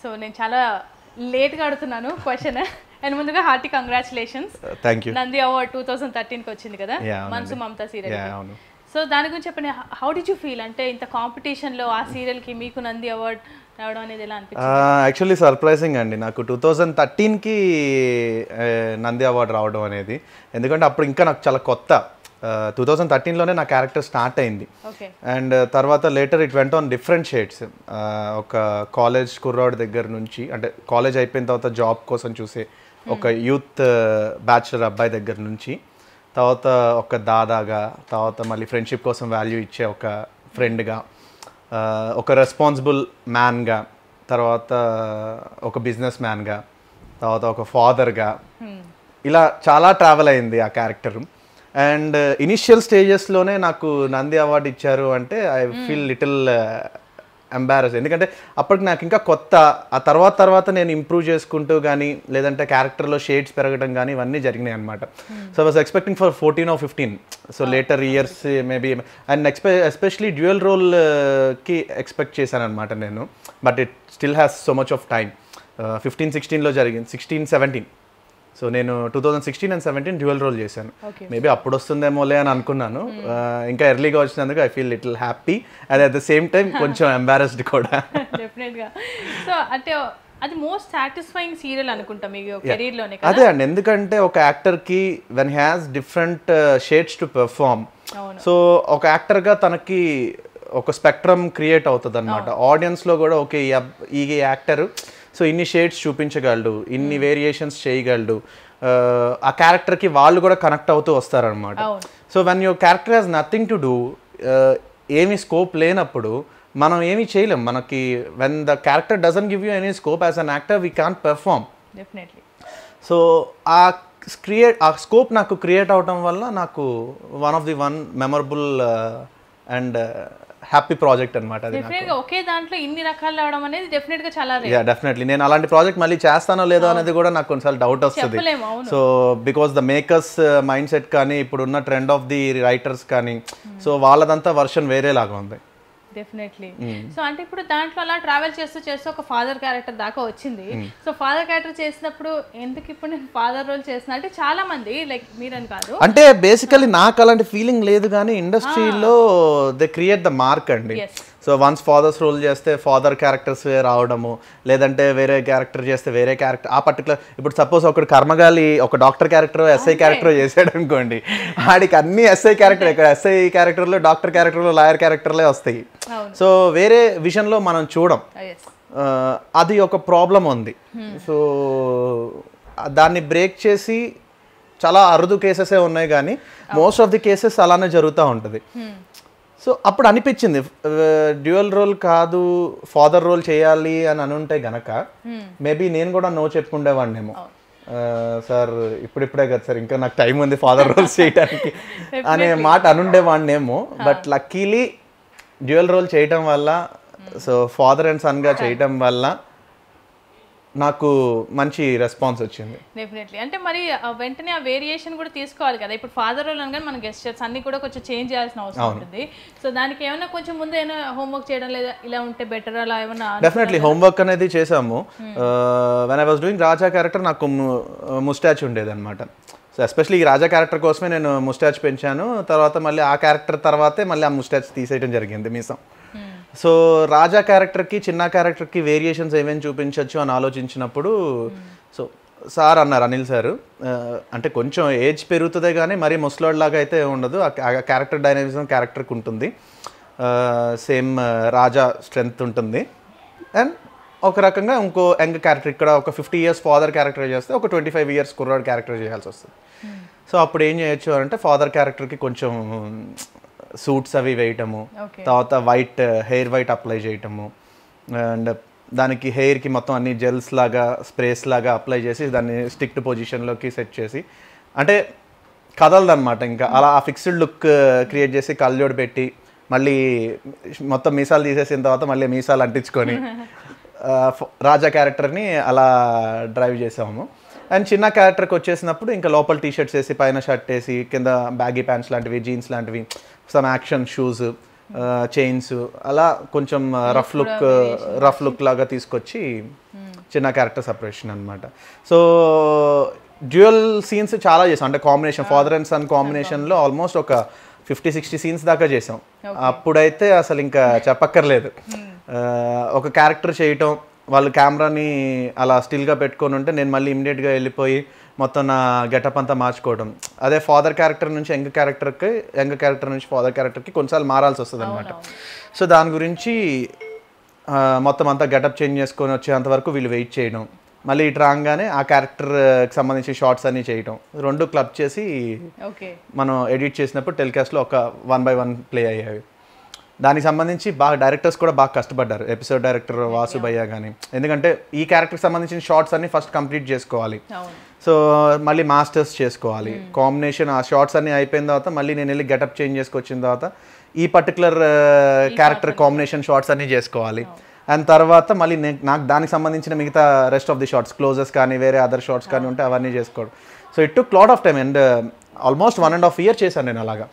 So నేను చాలా లేట్గా అడుగుతున్నాను క్వశ్చన్ అండ్ ముందుగా hearty congratulations thank you Nandi award two thousand థర్టీన్కి వచ్చింది కదా Yeah, అవునండి. మనసు మమతా సీరియల్ యా అవును సో దాని గురించి చెప్పండి హౌ డిడ్ యూ ఫీల్ అంటే ఇంత కాంపిటీషన్లో ఆ సీరియల్కి మీకు నంది అవార్డ్ రావడం అనేది ఎలా అనిపించింది యాక్చువల్లీ సర్ప్రైజింగ్ అండి నాకు టూ థౌజండ్ థర్టీన్కి నంది అవార్డు రావడం అనేది ఎందుకంటే అప్పుడు ఇంకా నాకు చాలా కొత్త టూ థౌజండ్ థర్టీన్లోనే నా క్యారెక్టర్ స్టార్ట్ అయింది ఓకే అండ్ తర్వాత later it went on different shades ఒక కాలేజ్ కుర్రాడ్ దగ్గర నుంచి అంటే కాలేజ్ అయిపోయిన తర్వాత జాబ్ కోసం చూసే ఒక యూత్ బ్యాచులర్ అబ్బాయి దగ్గర నుంచి తర్వాత ఒక దాదాగా తర్వాత మళ్ళీ ఫ్రెండ్షిప్ కోసం వాల్యూ ఇచ్చే ఒక ఫ్రెండ్గా ఒక రెస్పాన్సిబుల్ మ్యాన్గా తర్వాత ఒక బిజినెస్ మ్యాన్గా తర్వాత ఒక ఫాదర్గా ఇలా చాలా ట్రావెల్ అయింది ఆ క్యారెక్టర్ అండ్ ఇనిషియల్ స్టేజెస్లోనే నాకు నంది అవార్డు ఇచ్చారు అంటే ఐ ఫీల్ లిటిల్ ఎంబారస్ ఎందుకంటే అప్పటికి నాకు ఇంకా కొత్త ఆ తర్వాత తర్వాత నేను ఇంప్రూవ్ చేసుకుంటూ కానీ లేదంటే క్యారెక్టర్లో షేడ్స్ పెరగడం కానీ ఇవన్నీ జరిగినాయి అనమాట so was expecting for fourteen or fifteen so later years maybe and expe especially dual రోల్కి ఎక్స్పెక్ట్ చేశాను అనమాట నేను but it still has so much of time fifteen సిక్స్టీన్లో జరిగింది సిక్స్టీన్ సెవెంటీన్ సో నేను two thousand sixteen and seventeen dual role చేశాను Okay. Maybe అప్పుడు వస్తుందేమోలే అని అనుకున్నాను ఆ, ఇంకా ఎర్లీగా వచ్చినందుకు I feel little happy and at the same time కొంచెం ఎంబారస్డ్ కూడా డెఫినెట్గా సో అంటే అది మోస్ట్ సాటిస్ఫైయింగ్ సీరియల్ అనుకుంటా మీ కెరీర్లోనే కదా అదే అండి ఎందుకంటే ఒక యాక్టర్కి when has different shades to perform అవును. సో ఒక యాక్టర్గా తనకి ఒక స్పెక్ట్రమ్ క్రియేట్ అవుతుంది అనమాట ఆడియన్స్లో కూడా ఓకే ఈ అబ్- ఈ యాక్టర్ సో ఇన్ని షేడ్స్ చూపించగలడు ఇన్ని వేరియేషన్స్ చేయగలడు ఆ, ఆ క్యారెక్టర్కి వాళ్ళు కూడా కనెక్ట్ అవుతూ వస్తారనమాట అవును. So when your character has nothing to do ఏమీ స్కోప్ లేనప్పుడు మనం ఏమీ చేయలేం మనకి when the character doesn't give you any scope as an actor we can't perform definitely so ఆ క్రియేట్ ఆ స్కోప్ నాకు క్రియేట్ అవటం వల్ల నాకు one of the one memorable and happy project అనమాట అది డెఫినెట్ గా ఒకే దాంట్లో ఇన్ని రకాలు రావడం అనేది డెఫినెట్ గా చాలా rare. యా డెఫినెట్లీ నేను అలాంటి ప్రాజెక్ట్ మళ్ళీ చేస్తానో లేదో అనేది కూడా నాకు కొన్నిసార్లు డౌట్ వస్తుంది చెప్పలేము అవును so because the makers mind set కానీ ఇప్పుడున్న ట్రెండ్ ఆఫ్ ది రైటర్స్ కానీ సో వాళ్ళదంతా వర్షన్ వేరేలాగా ఉంది డెఫినెట్లీ సో అంటే ఇప్పుడు దాంట్లో అలా ట్రావెల్ చేస్తూ చేస్తూ ఒక ఫాదర్ క్యారెక్టర్ దాకా వచ్చింది సో ఫాదర్ క్యారెక్టర్ చేసినప్పుడు ఎందుకు ఇప్పుడు నేను ఫాదర్ రోల్ చేస్తున్నా అంటే చాలా మంది లైక్ మీరని కాదు అంటే బేసికలీ నాకు అలాంటి ఫీలింగ్ లేదు కానీ ఇండస్ట్రీలో దే క్రియేట్ ద మార్క్ అండి Yes. So once father's role చేస్తే ఫాదర్ క్యారెక్టర్స్ రావడము లేదంటే వేరే క్యారెక్టర్ చేస్తే వేరే క్యారెక్టర్ ఆ పర్టికులర్ ఇప్పుడు సపోజ్ ఒకడు కర్మగాలి ఒక డాక్టర్ క్యారెక్టర్ ఎస్ఐ క్యారెక్టర్ చేసాడు అనుకోండి ఆడికి అన్ని ఎస్ఐ క్యారెక్టర్ ఇక్కడ ఎస్ఐ క్యారెక్టర్లో డాక్టర్ క్యారెక్టర్లో లాయర్ క్యారెక్టర్లే వస్తాయి అవును సో వేరే విషయంలో మనం చూడం ఎస్ ఆ, అది ఒక ప్రాబ్లం ఉంది సో ఆ, దాన్ని బ్రేక్ చేసి చాలా అరుదు కేసెసే ఉన్నాయి కానీ మోస్ట్ ఆఫ్ ది కేసెస్ అలానే జరుగుతూ ఉంటుంది సో అప్పుడు అనిపించింది డ్యూయల్ రోల్ కాదు ఫాదర్ రోల్ చేయాలి అని అనుంటే గనక మేబీ నేను కూడా నో చెప్పుకుండేవాడినేమో సార్ ఇప్పుడిప్పుడే కదా సార్ ఇంకా నాకు టైం ఉంది ఫాదర్ రోల్స్ చేయడానికి అనే మాట అనుండేవాడినేమో బట్ లక్కీలీ డ్యూయల్ రోల్ చేయటం వల్ల సో ఫాదర్ అండ్ సన్గా చేయటం వల్ల నాకు మంచి రెస్పాన్స్ వచ్చింది డెఫినెట్లీ అంటే మరి ఆ వెంటనే ఆ వేరియేషన్ కూడా తీసుకోవాలి కదా ఇప్పుడు ఫాదర్ రోల్ అనగానే మన గెస్టర్స్ అన్ని కూడా కొంచెం చేంజ్ చేయాల్సిన అవసరం ఉంటుంది సో దానికి ఏమైనా కొంచెం ముందు ఏమైనా హోంవర్క్ చేయడం లేదా ఇలా ఉంటే బెటర్ అలా ఏమైనా డెఫినెట్లీ హోంవర్క్ అనేది చేసాము when I was doing Raja character నాకు ముస్టాచ్ ఉండేది అనమాట సో ఎస్పెషలీ ఈ రాజా క్యారెక్టర్ కోసమే నేను ముస్టాచ్ పెంచాను తర్వాత మళ్ళీ ఆ క్యారెక్టర్ తర్వాతే మళ్ళీ ఆ ముస్టాచ్ తీసేయడం జరిగింది మీసం సో రాజా క్యారెక్టర్కి చిన్న క్యారెక్టర్కి వేరియేషన్స్ ఏమేమి చూపించవచ్చు అని ఆలోచించినప్పుడు సో సార్ అన్నారు అనిల్ సార్ అంటే కొంచెం ఏజ్ పెరుగుతుందే కానీ మరీ ముసలోడ్లాగా అయితే ఉండదు ఆ క్యారెక్టర్ డైనమిజం క్యారెక్టర్కి ఉంటుంది సేమ్ రాజా స్ట్రెంగ్త్ ఉంటుంది అండ్ ఒక రకంగా ఇంకో యంగ్ క్యారెక్టర్ ఇక్కడ ఒక ఫిఫ్టీ ఇయర్స్ ఫాదర్ క్యారెక్టర్ చేస్తే ఒక ట్వంటీ ఫైవ్ ఇయర్స్ కుర్రాడ్ క్యారెక్టర్ చేయాల్సి వస్తుంది సో అప్పుడు ఏం చేయొచ్చు అంటే ఫాదర్ క్యారెక్టర్కి కొంచెం సూట్స్ అవి వేయటము ఓకే తర్వాత వైట్ హెయిర్ వైట్ అప్లై చేయటము అండ్ దానికి హెయిర్కి మొత్తం అన్ని జెల్స్ లాగా స్ప్రేస్ లాగా అప్లై చేసి దాన్ని స్టిక్డ్ పొజిషన్లోకి సెట్ చేసి అంటే కదలదన్నమాట ఇంకా అలా ఆ ఫిక్స్డ్ లుక్ క్రియేట్ చేసి కళ్ళజోడు పెట్టి మళ్ళీ మొత్తం మీసాలు తీసేసిన తర్వాత మళ్ళీ మీసాలు అంటించుకొని ఆ, ఫ- రాజా క్యారెక్టర్ని అలా డ్రైవ్ చేసాము అండ్ చిన్న క్యారెక్టర్కి వచ్చేసినప్పుడు ఇంకా లోపల టీ షర్ట్స్ వేసి పైన షర్ట్ వేసి కింద బ్యాగీ ప్యాంట్స్ లాంటివి జీన్స్ లాంటివి సమ్ యాక్షన్ షూస్ చైన్స్ అలా కొంచెం రఫ్ లుక్ రఫ్ లుక్ లాగా తీసుకొచ్చి చిన్న క్యారెక్టర్ సపరేషన్ అనమాట సో డ్యూయల్ సీన్స్ చాలా చేసాం అంటే కాంబినేషన్ ఫాదర్ అండ్ సన్ కాంబినేషన్లో ఆల్మోస్ట్ ఒక ఫిఫ్టీ సిక్స్టీ సీన్స్ దాకా చేసాం అప్పుడైతే అసలు ఇంకా చెప్పక్కర్లేదు ఆ, ఒక క్యారెక్టర్ చేయటం వాళ్ళు కెమెరాని అలా స్టిల్గా పెట్టుకొని ఉంటే నేను మళ్ళీ ఇమ్మీడియట్గా వెళ్ళిపోయి మొత్తం నా గెటప్ అంతా మార్చుకోవడం అదే ఫాదర్ క్యారెక్టర్ నుంచి యంగ్ క్యారెక్టర్కి యంగ్ క్యారెక్టర్ నుంచి ఫాదర్ క్యారెక్టర్కి కొన్నిసార్లు మారాల్సి వస్తుంది అనమాట సో దాని గురించి ఆ, మొత్తం అంతా గెటప్ చేంజ్ చేసుకొని వచ్చేంత వరకు వీళ్ళు వెయిట్ చేయడం మళ్ళీ ఇటు రాగానే ఆ క్యారెక్టర్కి సంబంధించి షార్ట్స్ అన్నీ చేయడం రెండు క్లబ్ చేసి ఓకే మనం ఎడిట్ చేసినప్పుడు టెలికాస్ట్లో ఒక వన్ బై వన్ ప్లే అయ్యాయి దానికి సంబంధించి బాగా డైరెక్టర్స్ కూడా బాగా కష్టపడ్డారు ఎపిసోడ్ డైరెక్టర్ వాసు భయ్య కానీ ఎందుకంటే ఈ క్యారెక్టర్కి సంబంధించిన షార్ట్స్ అన్ని ఫస్ట్ కంప్లీట్ చేసుకోవాలి అవును సో మళ్ళీ మాస్టర్స్ చేసుకోవాలి కాంబినేషన్ ఆ షార్ట్స్ అన్ని అయిపోయిన తర్వాత మళ్ళీ నేను వెళ్ళి గెటప్ చేంజ్ చేసుకొచ్చిన తర్వాత ఈ పర్టికులర్ క్యారెక్టర్ కాంబినేషన్ షార్ట్స్ అన్ని చేసుకోవాలి అండ్ తర్వాత మళ్ళీ నే- నాకు దానికి సంబంధించిన మిగతా rest of the shots closes కానీ వేరే అదర్ షార్ట్స్ కానీ ఉంటే అవన్నీ చేసుకోవడం so it took lot of time and almost one and half year చేశాను నేను అలాగా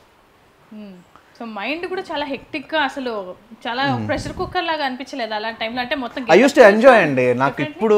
సో మైండ్ కూడా చాలా హెక్టిక్ గా అసలు చాలా ప్రెషర్ కుక్కర్ లాగా అనిపించలేదు అలాంటి టైంలో అంటే మొత్తం ఐ యూస్ టు ఎంజాయ్ అండి నాకు ఇప్పుడు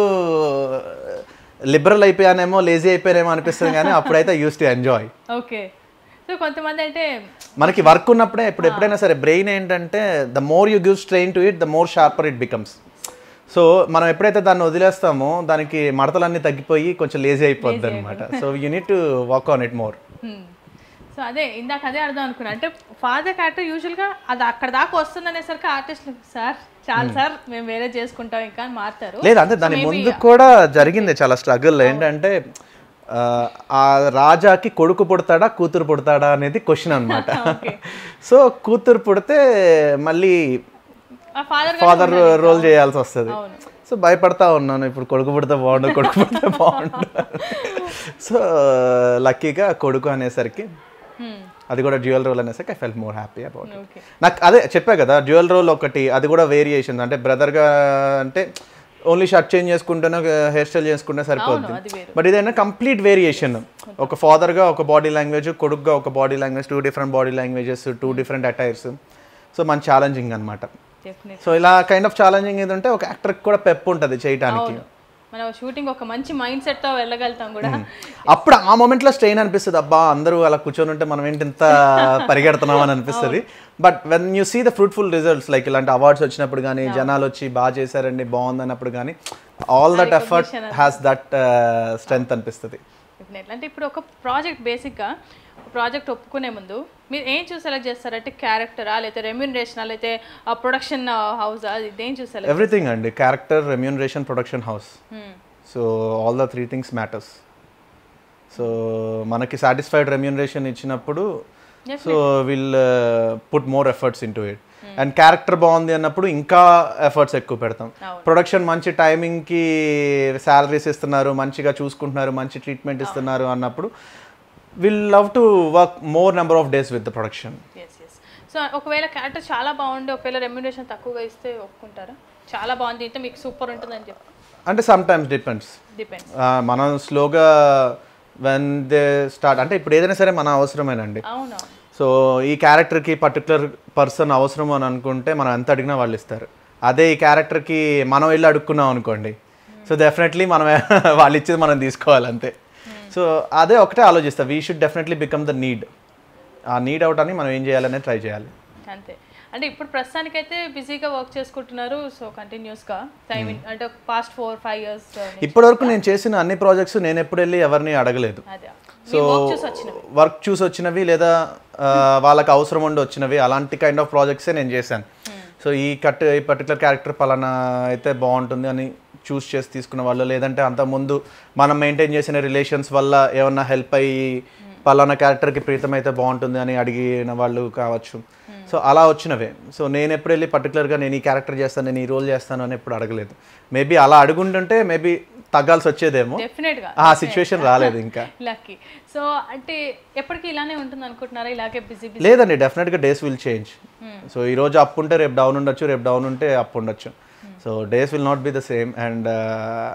లిబరల్ అయిపోయానేమో లేజీ అయిపోయానేమో అనిపిస్తుంది కానీ అప్పుడైతే used to enjoy okay so కొంతమంది అంటే మనకి వర్క్ ఉన్నప్పుడే ఇప్పుడు ఎప్పుడైనా సరే బ్రెయిన్ ఏంటంటే the more you give strain to it the more sharper it becomes so మనం ఎప్పుడైతే దాన్ని వదిలేస్తామో దానికి మడతలన్నీ తగ్గిపోయి కొంచెం లేజీ అయిపోద్ది అనమాట so you need to work on it more so అదే ఇందాక అదే అర్థం అనుకున్నా అంటే ఫాదర్ క్యారెక్టర్ యూజువల్గా అది అక్కడ దాకా వస్తుంది అనేసరికి ఆర్టిస్టులు సార్ చాలు సార్ మేము వేరే చేసుకుంటాం ఇంకా అని మారుతారు లేదు అంటే దాని ముందు కూడా జరిగింది చాలా స్ట్రగుల్ ఏంటంటే ఆ, ఆ రాజాకి కొడుకు పుడతాడా కూతురు పుడతాడా అనేది క్వశ్చన్ అనమాట సో కూతురు పుడితే మళ్ళీ ఆ ఫాదర్ ఫాదర్ రోల్ చేయాల్సి వస్తుంది అవును. సో భయపడతా ఉన్నాను ఇప్పుడు కొడుకు పుడితే బాగుండు కొడుకు పుడితే బాగుండు సో లక్కీగా కొడుకు అనేసరికి అది కూడా డ్యూయల్ రోల్ అనేసరికి I felt more happy about okay నాకు అదే చెప్పా కదా డ్యూయల్ రోల్ ఒకటి అది కూడా వేరియేషన్ అంటే బ్రదర్గా అంటే ఓన్లీ షర్ట్ చేంజ్ చేసుకుంటేనే హెయిర్ స్టైల్ చేసుకుంటే సరిపోద్ది అది వేరు బట్ ఇదైనా కంప్లీట్ వేరియేషన్ ఒక ఫాదర్గా ఒక బాడీ లాంగ్వేజ్ కొడుకుగా ఒక body language two different body languages two different attires so మన ఛాలెంజింగ్ అనమాట డెఫినెట్ సో ఇలా కైండ్ ఆఫ్ ఛాలెంజింగ్ ఏది ఉంటే ఒక యాక్టర్కి కూడా పెప్ ఉంటుంది చేయడానికి అవును మనం షూటింగ్ ఒక మంచి మైండ్ సెట్ తో వెళ్ళగలుగుతాం కూడా అప్పుడు ఆ మూమెంట్లో స్ట్రెయిన్ అనిపిస్తుంది అబ్బా అందరూ అలా కూర్చొని ఉంటే మనం ఏంటి ఇంత పరిగెడుతున్నాం అని అనిపిస్తుంది but when you see the fruitful results like ఇలాంటి అవార్డ్స్ వచ్చినప్పుడు కానీ జనాలు వచ్చి బాగా చేశారండి బాగుంది అన్నప్పుడు కానీ all that effort has that strength అనిపిస్తుంది డెఫినెట్లీ అంటే ఇప్పుడు ఒక ప్రాజెక్ట్ బేసిక్గా ప్రాజెక్ట్ ఒప్పుకునే ముందు మీరు ఏం చూసి సెలెక్ట్ చేస్తారంటే క్యారెక్టరా లేకపోతే రెమ్యూనరేషన్ లేకపోతే ప్రొడక్షన్ హౌస్ అది దేని చూసి సెలెక్ట్ ఎవ్రీథింగ్ అండి character remuneration production house so all the three things matters so మనకి సాటిస్ఫైడ్ రెమ్యూనరేషన్ ఇచ్చినప్పుడు so will put more efforts into it and character బాగుంది అన్నప్పుడు ఇంకా ఎఫర్ట్స్ ఎక్కువ పెడతాం ప్రొడక్షన్ మంచి టైమింగ్కి శాలరీస్ ఇస్తున్నారు మంచిగా చూసుకుంటున్నారు మంచి ట్రీట్మెంట్ ఇస్తున్నారు అన్నప్పుడు will love to work more number of days with the production yes yes so ఒకవేళ క్యారెక్టర్ చాలా బాగుండి ఒకవేళ రెమ్యూనరేషన్ తక్కువగా ఇస్తే ఒప్పుకుంటారా చాలా బాగుంది అయితే మీకు సూపర్ ఉంటుందని చెప్పి అంటే సమ్ టైమ్స్ డిపెండ్స్ డిపెండ్స్ ఆ, మనం స్లోగా వెన్ దే స్టార్ట్ అంటే ఇప్పుడు ఏదైనా సరే మన అవసరమేనండి అవును సో ఈ క్యారెక్టర్కి పర్టికులర్ పర్సన్ అవసరం అని అనుకుంటే మనం ఎంత అడిగినా వాళ్ళు ఇస్తారు అదే ఈ క్యారెక్టర్కి మనం వెళ్ళి అడుక్కున్నాం అనుకోండి సో డెఫినెట్లీ మనం వాళ్ళు ఇచ్చేది మనం తీసుకోవాలి అంతే సో అదే ఒకటే ఆలోచిస్తా we should definitely become the need ఆ నీడ్ అవుట్ అని మనం ఏం చేయాలనే ట్రై చేయాలి అంతే అంటే ఇప్పుడు ప్రస్తుతానికైతే బిజీగా వర్క్ చేసుకుంటున్నారు సో కంటిన్యూస్గా టైం అంటే పాస్ట్ ఫోర్ ఫైవ్ ఇయర్స్ ఇప్పటివరకు నేను చేసిన అన్ని ప్రాజెక్ట్స్ నేను ఎప్పుడు వెళ్ళి ఎవరిని అడగలేదు అదే సో వర్క్ చూసి వచ్చినవి వర్క్ చూసి వచ్చినవి లేదా ఆ, వాళ్ళకి అవసరం ఉండి వచ్చినవి అలాంటి కైండ్ ఆఫ్ ప్రాజెక్ట్సే నేను చేశాను సో ఈ కట్ ఈ పర్టికులర్ క్యారెక్టర్ పలానా అయితే బాగుంటుంది అని చూస్ చేసి తీసుకున్న వాళ్ళు లేదంటే అంతకుముందు మనం మెయింటైన్ చేసిన రిలేషన్స్ వల్ల ఏమన్నా హెల్ప్ అయ్యి పలానా క్యారెక్టర్కి ప్రీతం అయితే బాగుంటుంది అని అడిగిన వాళ్ళు కావచ్చు సో అలా వచ్చినవే సో నేను ఎప్పుడు వెళ్ళి పర్టికులర్గా నేను ఈ క్యారెక్టర్ చేస్తాను నేను ఈ రోల్ చేస్తాను అని ఎప్పుడు అడగలేదు మేబీ అలా అడుగుంటుంటే మేబీ తగ్గాల్సి వచ్చేదేమో డెఫినెట్గా ఆ సిచ్యువేషన్ రాలేదు ఇంకా లక్కీ సో అంటే ఎప్పటికీ ఇలానే ఉంటుంది అనుకుంటున్నారా ఇలాగే బిజీ బిజీ లేదండి డెఫినెట్గా డేస్ విల్ చేంజ్ సో ఈ రోజు అప్ ఉంటే రేపు డౌన్ ఉండొచ్చు రేపు డౌన్ ఉంటే అప్ ఉండొచ్చు so days will not be the same and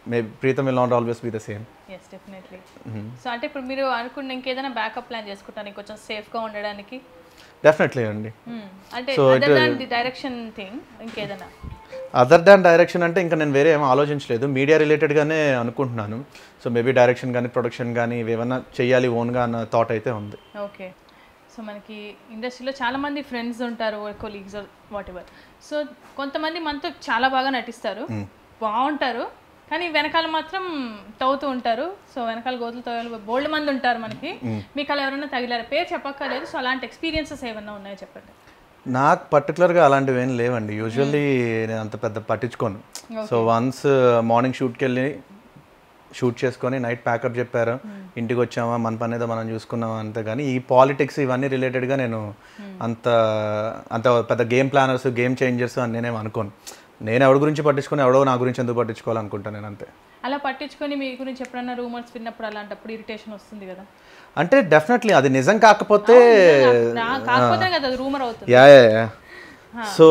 may ప్రీతం will not always be the same yes definitely so అంటే ఇప్పుడు మీరు అనుకున్న ఇంకేదైనా బ్యాకప్ ప్లాన్ చేసుకుంటాను కొంచెం సేఫ్గా ఉండడానికి డెఫినెట్లీ అండి Hmm. అంటే So, other it- than the direction thing ఇంకేదైనా అదర్ దాన్ డైరెక్షన్ అంటే ఇంకా నేను వేరే ఏం ఆలోచించలేదు మీడియా రిలేటెడ్గానే అనుకుంటున్నాను సో మేబీ డైరెక్షన్ కానీ ప్రొడక్షన్ కానీ ఏమన్నా చేయాలి ఓన్గా అన్న థాట్ అయితే ఉంది ఓకే సో మనకి ఇండస్ట్రీలో చాలా మంది ఫ్రెండ్స్ ఉంటారు కొలీగ్స్ వాట్ ఎవర్ సో కొంతమంది మనతో చాలా బాగా నటిస్తారు బాగుంటారు కానీ వెనకాల మాత్రం తవ్వుతూ ఉంటారు సో వెనకాల గోతులు తవ్వాలి బోల్డ్ మంది ఉంటారు మనకి మీకు అలా ఎవరైనా తగిలారు పేరు చెప్పక్కర్లేదు సో అలాంటి ఎక్స్పీరియన్సెస్ ఏమన్నా ఉన్నాయో చెప్పండి నాకు పర్టికులర్గా అలాంటివి ఏం లేవండి యూజువల్లీ నేను అంత పెద్ద పట్టించుకోను సో వన్స్ మార్నింగ్ షూట్కి వెళ్ళి షూట్ చేసుకొని నైట్ ప్యాకప్ చెప్పారు ఇంటికి వచ్చామా మన పని ఏదో మనం చూసుకున్నామా అంతే కానీ ఈ పాలిటిక్స్ ఇవన్నీ రిలేటెడ్గా నేను అంత అంత పెద్ద గేమ్ ప్లానర్స్ గేమ్ చేంజర్స్ అని నేనేం అనుకోను నేను ఎవరి గురించి పట్టించుకొని ఎవడో నా గురించి ఎందుకు పట్టించుకోవాలనుకుంటాను నేను అంతే అలా పట్టించుకొని మీ గురించి ఎప్పుడన్నా రూమర్స్ విన్నప్పుడు అలాంటప్పుడు ఇరిటేషన్ వస్తుంది కదా అంటే డెఫినెట్లీ అది నిజం కాకపోతే నా- కాకపోతే కదా అది రూమర్ అవుతుంది yeah yeah yeah so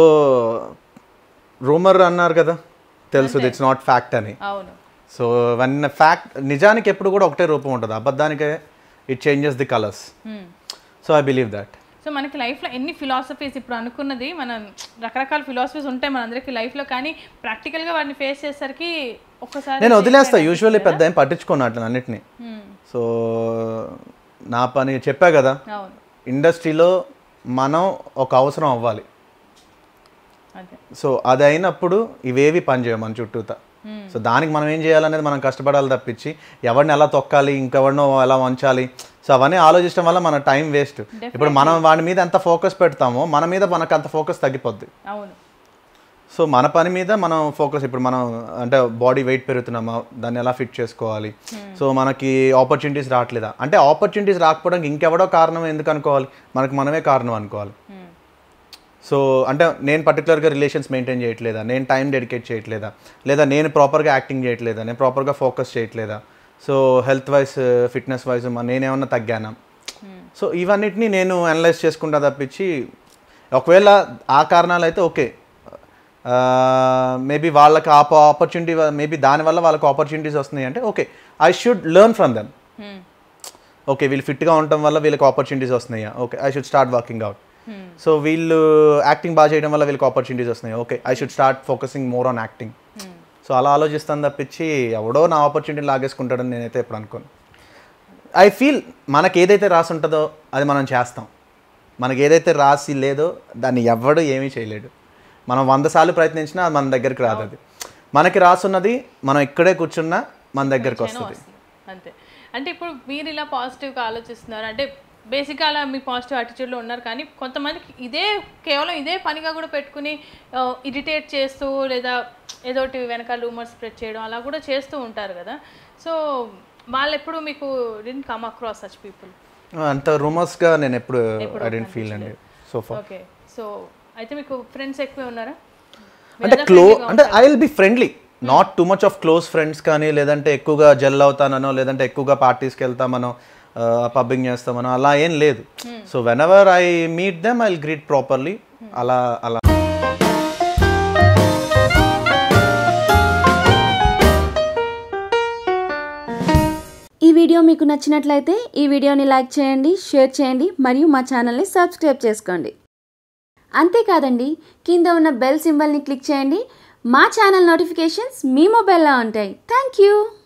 rumour అన్నారు కదా తెలుసు ఇట్స్ నాట్ ఫ్యాక్ట్ అని అవును సో వన్ ఫ్యాక్ట్ నిజానికి ఎప్పుడు కూడా ఒకటే రూపం ఉంటుంది అబద్ధానికే it changes the colours Hmm. So I believe that so మనకి లైఫ్లో ఎన్ని ఫిలాసఫీస్ ఇప్పుడు అనుకున్నది మనం రకరకాల ఫిలాసఫీస్ ఉంటాయి మనందరికీ లైఫ్లో కానీ ప్రాక్టికల్గా వాటిని ఫేస్ చేసేసరికి ఒక్కసారి నేను వదిలేస్తా యూజువల్లీ పెద్ద ఏం పట్టించుకోను అట్లా అన్నిటిని Hmm. సో నా పని చెప్పా కదా అవును ఇండస్ట్రీలో మనం ఒక అవసరం అవ్వాలి అదే సో అది అయినప్పుడు ఇవేవి పనిచేయవు మన చుట్టూతా సో దానికి మనం ఏం చేయాలనేది మనం కష్టపడాలి తప్పించి ఎవరిని ఎలా తొక్కాలి ఇంకెవరినో ఎలా వంచాలి సో అవన్నీ ఆలోచించడం వల్ల మన టైం వేస్ట్ ఇప్పుడు మనం వాడి మీద ఎంత ఫోకస్ పెడతామో మన మీద మనకు అంత ఫోకస్ తగ్గిపోద్ది అవును సో మన పని మీద మనం ఫోకస్ ఇప్పుడు మనం అంటే బాడీ వెయిట్ పెరుగుతున్నామా దాన్ని ఎలా ఫిట్ చేసుకోవాలి సో మనకి ఆపర్చునిటీస్ రావట్లేదా అంటే ఆపర్చునిటీస్ రాకపోవడానికి ఇంకెవడో కారణం ఎందుకు అనుకోవాలి మనకి మనమే కారణం అనుకోవాలి Hmm. సో అంటే నేను పర్టికులర్గా రిలేషన్స్ మెయింటైన్ చేయట్లేదా నేను టైం డెడికేట్ చేయట్లేదా లేదా నేను ప్రాపర్గా యాక్టింగ్ చేయట్లేదా నేను ప్రాపర్గా ఫోకస్ చేయట్లేదా so health wise fitness wise నేనేమన్నా తగ్గానా సో ఇవన్నిటిని నేను అనలైజ్ చేసుకుంటా తప్పించి ఒకవేళ ఆ కారణాలు అయితే ఓకే మేబీ వాళ్ళకి ఆ ఆపర్చునిటీ మేబీ దానివల్ల వాళ్ళకి ఆపర్చునిటీస్ వస్తున్నాయి అంటే okay I should learn from them Hmm. Okay వీళ్ళు ఫిట్గా ఉండటం వల్ల వీళ్ళకి ఆపర్చునిటీస్ వస్తున్నాయా okay I should start working out Hmm. So వీళ్ళు యాక్టింగ్ బాగా చేయడం వల్ల వీళ్ళకి ఆపర్చునిటీస్ వస్తున్నాయి okay I should start focusing more on acting Hmm. So అలా ఆలోచిస్తాను తప్పించి ఎవడో నా ఆపర్చునిటీ లాగేసుకుంటాడని నేనైతే ఎప్పుడు అనుకోను ఐ ఫీల్ మనకి ఏదైతే రాసి ఉంటుందో అది మనం చేస్తాం మనకి ఏదైతే రాసి లేదో దాన్ని ఎవడు ఏమీ చేయలేడు మనం వంద సార్లు ప్రయత్నించినా అది మన దగ్గరికి రాదు అది మనకి రాసున్నది మనం ఇక్కడే కూర్చున్నా మన దగ్గరికి వస్తుంది వస్తుంది. అంతే అంటే ఇప్పుడు మీరు ఇలా పాజిటివ్గా ఆలోచిస్తున్నారు అంటే బేసిక్గా అలా మీ పాజిటివ్ యాటిట్యూడ్లో ఉన్నారు కానీ కొంతమందికి ఇదే కేవలం ఇదే పనిగా కూడా పెట్టుకుని ఇరిటేట్ చేస్తూ లేదా ఏదోటి వెనకాల రూమర్స్ స్ప్రెడ్ చేయడం అలా కూడా చేస్తూ ఉంటారు కదా సో వాళ్ళు ఎప్పుడు మీకు didn't come across such people అంత రూమర్స్గా నేను ఎప్పుడు ఐ డెంట్ ఫీల్ అండి సో ఫార్ ఓకే సో అయితే మీకు ఫ్రెండ్స్ ఎక్కువే ఉన్నారా అంటే క్లో అంటే I will be friendly not too much of close friends కానీ లేదంటే ఎక్కువగా జెల్ అవుతానో లేదంటే ఎక్కువగా పార్టీస్కి వెళ్తామనో పబ్బింగ్ చేస్తామనో అలా ఏం లేదు so whenever I meet them I greet properly అలా అలా ఈ వీడియో మీకు నచ్చినట్లయితే ఈ వీడియోని లైక్ చేయండి షేర్ చేయండి మరియు మా ఛానల్ని సబ్స్క్రైబ్ చేసుకోండి అంతేకాదండి కింద ఉన్న బెల్ సింబల్ని క్లిక్ చేయండి మా ఛానల్ నోటిఫికేషన్స్ మీ మొబైల్లో ఉంటాయి థ్యాంక్ యూ